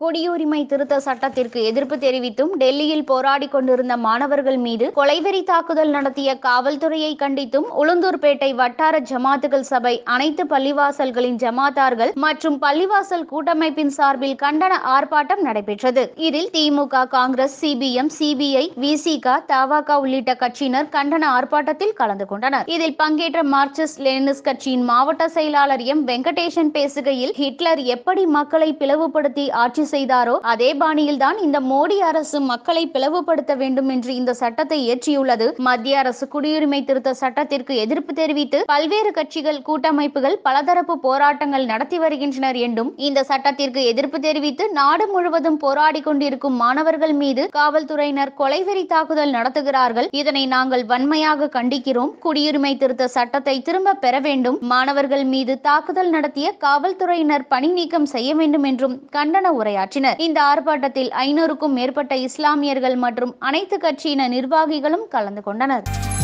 குடியுரிமை திருத்த சட்டத்திற்கு எதிர்ப்பு தெரிவித்தும் டெல்லியில் போராடிக் கொண்டிருந்த மாணவர்கள் மீது கொலைவெறி தாக்குதல் நடத்திய காவல்துறையை கண்டித்தும் உளுந்தூர்பேட்டை வட்டார ஜமாத்துகள் சபை அனைத்து பள்ளிவாசல்களின் ஜமாத்தார்கள் மற்றும் பள்ளிவாசல் கூட்டமைப்பின் சார்பில் கண்டன ஆர்ப்பாட்டம் நடைபெற்றது இதில் திமுக காங்கிரஸ் சிபிஎம் சிபிஐ விசிக தவாக உள்ளிட்ட கட்சியினர் கண்டன ஆர்ப்பாட்டத்தில் கலந்து கொண்டனர் இதில் பங்கேற்ற மார்க்சிஸ்ட் லெனினிஸ்ட் கட்சியின் மாவட்ட செயலாளர் எம் வெங்கடேசன் பேசுகையில் ஹிட்லர் எப்படி மக்களை பிளவுபடுத்தி ஆட்சி செய்தாரோ அதே பாணியில்தான் இந்த மோடி அரசு மக்களை பிளவுபடுத்த வேண்டும் என்று இந்த சட்டத்தை இயற்றியுள்ளது மத்திய அரசு குடியுரிமை திருத்த சட்டத்திற்கு எதிர்ப்பு தெரிவித்து பல்வேறு கட்சிகள் கூட்டமைப்புகள் பலதரப்பு போராட்டங்கள் நடத்தி வருகின்றனர் என்றும் இந்த சட்டத்திற்கு எதிர்ப்பு தெரிவித்து நாடு முழுவதும் போராடி கொண்டிருக்கும் மாணவர்கள் மீது காவல்துறையினர் கொலைவெறி தாக்குதல் நடத்துகிறார்கள் இதனை நாங்கள் வன்மையாக கண்டிக்கிறோம் குடியுரிமை திருத்த சட்டத்தை திரும்ப பெற வேண்டும் மாணவர்கள் மீது தாக்குதல் நடத்திய காவல்துறையினர் பணி நீக்கம் செய்ய வேண்டும் என்றும் கண்டன உரையாற்றினர் இந்த ஆர்ப்பாட்டத்தில் ஐநூறுக்கும் மேற்பட்ட இஸ்லாமியர்கள் மற்றும் அனைத்து கட்சியின நிர்வாகிகளும் கலந்து கொண்டனர்